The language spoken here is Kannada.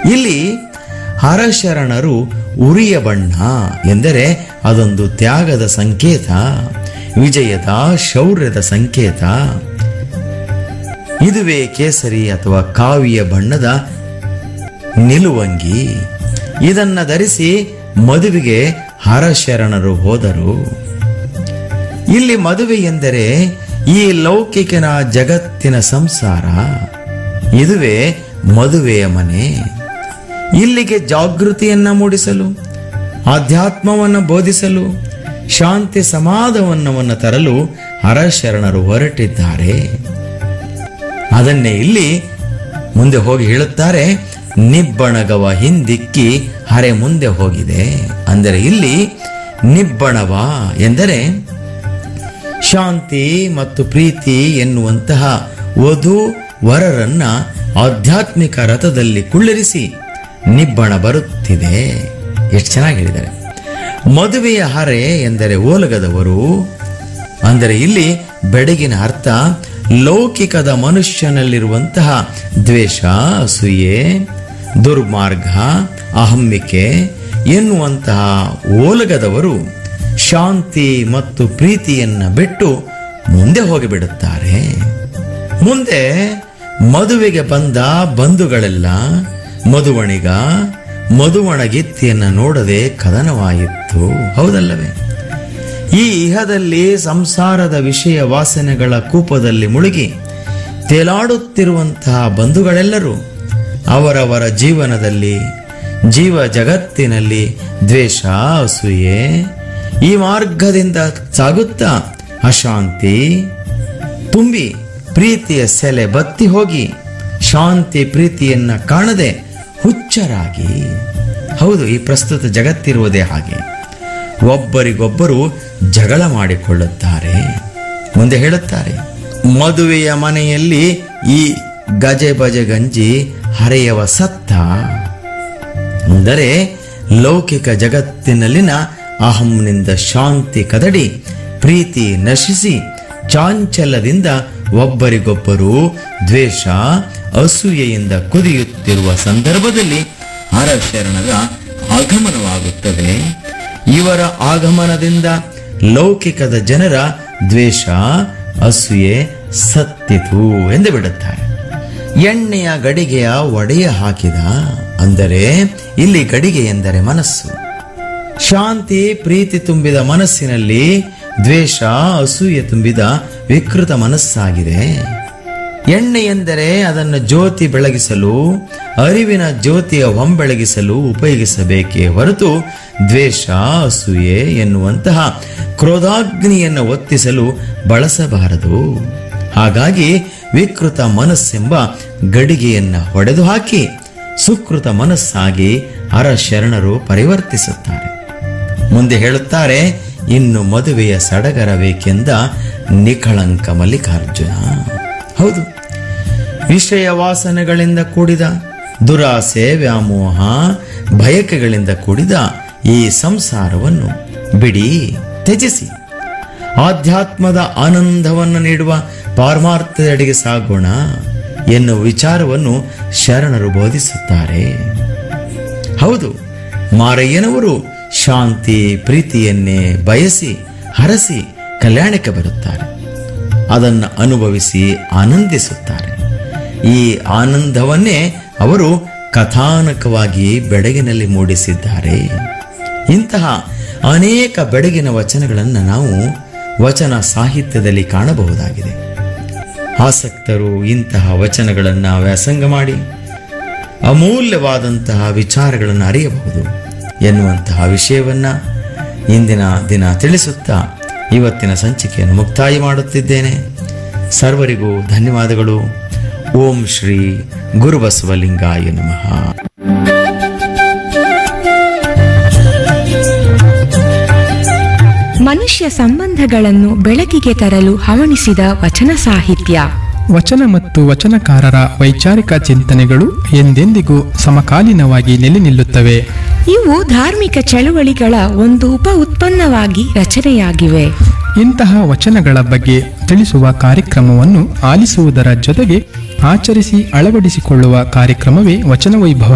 ಇಲ್ಲಿ ಹರಶರಣರು ಉರಿಯ ಬಣ್ಣ ಎಂದರೆ ಅದೊಂದು ತ್ಯಾಗದ ಸಂಕೇತ ವಿಜಯದ ಶೌರ್ಯದ ಸಂಕೇತ ಇದುವೇ ಕೇಸರಿ ಅಥವಾ ಕಾವಿಯ ಬಣ್ಣದ ನಿಲುವಂಗಿ ಇದನ್ನ ಧರಿಸಿ ಮದುವೆಗೆ ಹರಶರಣರು ಹೋದರು ಇಲ್ಲಿ ಮದುವೆ ಎಂದರೆ ಈ ಲೌಕಿಕನ ಜಗತ್ತಿನ ಸಂಸಾರ ಇದುವೇ ಮದುವೆಯ ಮನೆ ಇಲ್ಲಿಗೆ ಜಾಗೃತಿಯನ್ನ ಮೂಡಿಸಲು ಆಧ್ಯಾತ್ಮವನ್ನು ಬೋಧಿಸಲು ಶಾಂತಿ ಸಮಾಧಾನವನ್ನು ತರಲು ಹರಶರಣರು ಹೊರಟಿದ್ದಾರೆ ಅದನ್ನೇ ಇಲ್ಲಿ ಮುಂದೆ ಹೋಗಿ ಹೇಳುತ್ತಾರೆ ನಿಬ್ಬಣಗವ ಹಿಂದಿಕ್ಕಿ ಹರೆ ಮುಂದೆ ಹೋಗಿದೆ ಅಂದರೆ ಇಲ್ಲಿ ನಿಬ್ಬಣವ ಎಂದರೆ ಶಾಂತಿ ಮತ್ತು ಪ್ರೀತಿ ಎನ್ನುವಂತಹ ವಧು ವರರನ್ನ ಆಧ್ಯಾತ್ಮಿಕ ರಥದಲ್ಲಿ ಕುಳ್ಳಿರಿಸಿ ನಿಬ್ಬಣ ಬರುತ್ತಿದೆ ಎಷ್ಟು ಚೆನ್ನಾಗಿ ಹೇಳಿದ್ದಾರೆ ಮದುವೆಯ ಹರೆ ಎಂದರೆ ಓಲಗದವರು ಅಂದರೆ ಇಲ್ಲಿ ಬೆಡಗಿನ ಅರ್ಥ ಲೌಕಿಕದ ಮನುಷ್ಯನಲ್ಲಿರುವಂತಹ ದ್ವೇಷ ಅಸೂಯೆ ದುರ್ಮಾರ್ಗ ಅಹಮ್ಮಿಕೆ ಎನ್ನುವಂತಹ ಓಲಗದವರು ಶಾಂತಿ ಮತ್ತು ಪ್ರೀತಿಯನ್ನ ಬಿಟ್ಟು ಮುಂದೆ ಹೋಗಿಬಿಡುತ್ತಾರೆ ಮುಂದೆ ಮದುವೆಗೆ ಬಂದ ಬಂಧುಗಳೆಲ್ಲ ಮಧುವಣಿಗ ಮಧುವಣಗಿತ್ತಿಯನ್ನ ನೋಡದೆ ಕದನವಾಯಿತು ಹೌದಲ್ಲವೇ ಈ ಇಹದಲ್ಲಿ ಸಂಸಾರದ ವಿಷಯ ವಾಸನೆಗಳ ಕೂಪದಲ್ಲಿ ಮುಳುಗಿ ತೇಲಾಡುತ್ತಿರುವಂತಹ ಬಂಧುಗಳೆಲ್ಲರೂ ಅವರವರ ಜೀವನದಲ್ಲಿ ಜೀವ ಜಗತ್ತಿನಲ್ಲಿ ದ್ವೇಷ ಅಸೂಯೆ ಈ ಮಾರ್ಗದಿಂದ ಸಾಗುತ್ತಾ ಅಶಾಂತಿ ತುಂಬಿ ಪ್ರೀತಿಯ ಸೆಲೆ ಬತ್ತಿ ಹೋಗಿ ಶಾಂತಿ ಪ್ರೀತಿಯನ್ನ ಕಾಣದೆ ಹುಚ್ಚರಾಗಿ ಹೌದು ಈ ಪ್ರಸ್ತುತ ಜಗತ್ತಿರುವುದೇ ಹಾಗೆ ಒಬ್ಬರಿಗೊಬ್ಬರು ಜಗಳ ಮಾಡಿಕೊಳ್ಳುತ್ತಾರೆ ಮುಂದೆ ಹೇಳುತ್ತಾರೆ ಮದುವೆಯ ಮನೆಯಲ್ಲಿ ಈ ಗಜೆ ಬಜೆ ಗಂಜಿ ಹರೆಯವ ಸತ್ತ ಅಂದರೆ ಲೌಕಿಕ ಜಗತ್ತಿನಲ್ಲಿನ ಅಹಂನಿಂದ ಶಾಂತಿ ಕದಡಿ ಪ್ರೀತಿ ನಶಿಸಿ ಚಾಂಚಲ್ಯದಿಂದ ಒಬ್ಬರಿಗೊಬ್ಬರು ದ್ವೇಷ ಅಸೂಯೆಯಿಂದ ಕುದಿಯುತ್ತಿರುವ ಸಂದರ್ಭದಲ್ಲಿ ಹರಶರಣರ ಆಗಮನವಾಗುತ್ತದೆ ಇವರ ಆಗಮನದಿಂದ ಲೌಕಿಕದ ಜನರ ದ್ವೇಷ ಅಸೂಯೆ ಸತ್ತಿತು ಎಂದು ಬಿಡುತ್ತಾರೆ ಎಣ್ಣೆಯ ಗಡಿಗೆಯ ಒಡೆಯ ಹಾಕಿದ ಅಂದರೆ ಇಲ್ಲಿ ಗಡಿಗೆ ಎಂದರೆ ಮನಸ್ಸು ಶಾಂತಿ ಪ್ರೀತಿ ತುಂಬಿದ ಮನಸ್ಸಿನಲ್ಲಿ ದ್ವೇಷ ಅಸೂಯೆ ತುಂಬಿದ ವಿಕೃತ ಮನಸ್ಸಾಗಿದೆ ಎಣ್ಣೆ ಎಂದರೆ ಅದನ್ನು ಜ್ಯೋತಿ ಬೆಳಗಿಸಲು ಅರಿವಿನ ಜ್ಯೋತಿಯ ಹೊಂಬೆಳಗಿಸಲು ಉಪಯೋಗಿಸಬೇಕೇ ಹೊರತು ದ್ವೇಷ ಅಸೂಯೆ ಎನ್ನುವಂತಹ ಕ್ರೋಧಾಗ್ನಿಯನ್ನು ಒತ್ತಿಸಲು ಬಳಸಬಾರದು ಹಾಗಾಗಿ ವಿಕೃತ ಮನಸ್ಸೆಂಬ ಗಡಿಗೆಯನ್ನು ಹೊಡೆದು ಹಾಕಿ ಸುಕೃತ ಮನಸ್ಸಾಗಿ ಹರ ಶರಣರು ಪರಿವರ್ತಿಸುತ್ತಾರೆ ಮುಂದೆ ಹೇಳುತ್ತಾರೆ ಇನ್ನು ಮದುವೆಯ ಸಡಗರಬೇಕೆಂದ ನಿಖಳಂಕ ಮಲ್ಲಿಕಾರ್ಜುನ ಹೌದು ವಿಷಯ ವಾಸನೆಗಳಿಂದ ಕೂಡಿದ ದುರಾಸೆ ವ್ಯಾಮೋಹ ಬಯಕೆಗಳಿಂದ ಕೂಡಿದ ಈ ಸಂಸಾರವನ್ನು ಬಿಡಿ ತ್ಯಜಿಸಿ ಆಧ್ಯಾತ್ಮದ ಆನಂದವನ್ನು ನೀಡುವ ಪಾರಮಾರ್ಥದೆಡೆಗೆ ಸಾಗೋಣ ಎನ್ನುವ ವಿಚಾರವನ್ನು ಶರಣರು ಬೋಧಿಸುತ್ತಾರೆ ಹೌದು ಮಾರಯ್ಯನವರು ಶಾಂತಿ ಪ್ರೀತಿಯನ್ನೇ ಬಯಸಿ ಹರಸಿ ಕಲ್ಯಾಣಕ್ಕೆ ಬರುತ್ತಾರೆ ಅದನ್ನು ಅನುಭವಿಸಿ ಆನಂದಿಸುತ್ತಾರೆ ಈ ಆನಂದವನ್ನೇ ಅವರು ಕಥಾನಕವಾಗಿ ಬೆಡಗಿನಲ್ಲಿ ಮೂಡಿಸಿದ್ದಾರೆ ಇಂತಹ ಅನೇಕ ಬೆಡಗಿನ ವಚನಗಳನ್ನು ನಾವು ವಚನ ಸಾಹಿತ್ಯದಲ್ಲಿ ಕಾಣಬಹುದಾಗಿದೆ ಆಸಕ್ತರು ಇಂತಹ ವಚನಗಳನ್ನು ವ್ಯಾಸಂಗ ಮಾಡಿ ಅಮೂಲ್ಯವಾದಂತಹ ವಿಚಾರಗಳನ್ನು ಅರಿಯಬಹುದು ಎನ್ನುವಂತಹ ವಿಷಯವನ್ನ ಇಂದಿನ ದಿನ ತಿಳಿಸುತ್ತಾ ಇವತ್ತಿನ ಸಂಚಿಕೆಯನ್ನು ಮುಕ್ತಾಯ ಮಾಡುತ್ತಿದ್ದೇನೆ ಸರ್ವರಿಗೂ ಧನ್ಯವಾದಗಳು ಓಂ ಶ್ರೀ ಗುರುಬಸವಲಿಂಗಾಯ ನಮಃ ಮನುಷ್ಯ ಸಂಬಂಧಗಳನ್ನು ಬೆಳಕಿಗೆ ತರಲು ಹವಣಿಸಿದ ವಚನ ಸಾಹಿತ್ಯ ವಚನ ಮತ್ತು ವಚನಕಾರರ ವೈಚಾರಿಕ ಚಿಂತನೆಗಳು ಎಂದೆಂದಿಗೂ ಸಮಕಾಲೀನವಾಗಿ ನೆಲೆ ನಿಲ್ಲುತ್ತವೆ ಇವು ಧಾರ್ಮಿಕ ಚಳುವಳಿಗಳ ಒಂದು ಉಪ ಉತ್ಪನ್ನವಾಗಿ ರಚನೆಯಾಗಿವೆ ಇಂತಹ ವಚನಗಳ ಬಗ್ಗೆ ತಿಳಿಸುವ ಕಾರ್ಯಕ್ರಮವನ್ನು ಆಲಿಸುವುದರ ಜೊತೆಗೆ ಆಚರಿಸಿ ಅಳವಡಿಸಿಕೊಳ್ಳುವ ಕಾರ್ಯಕ್ರಮವೇ ವಚನ ವೈಭವ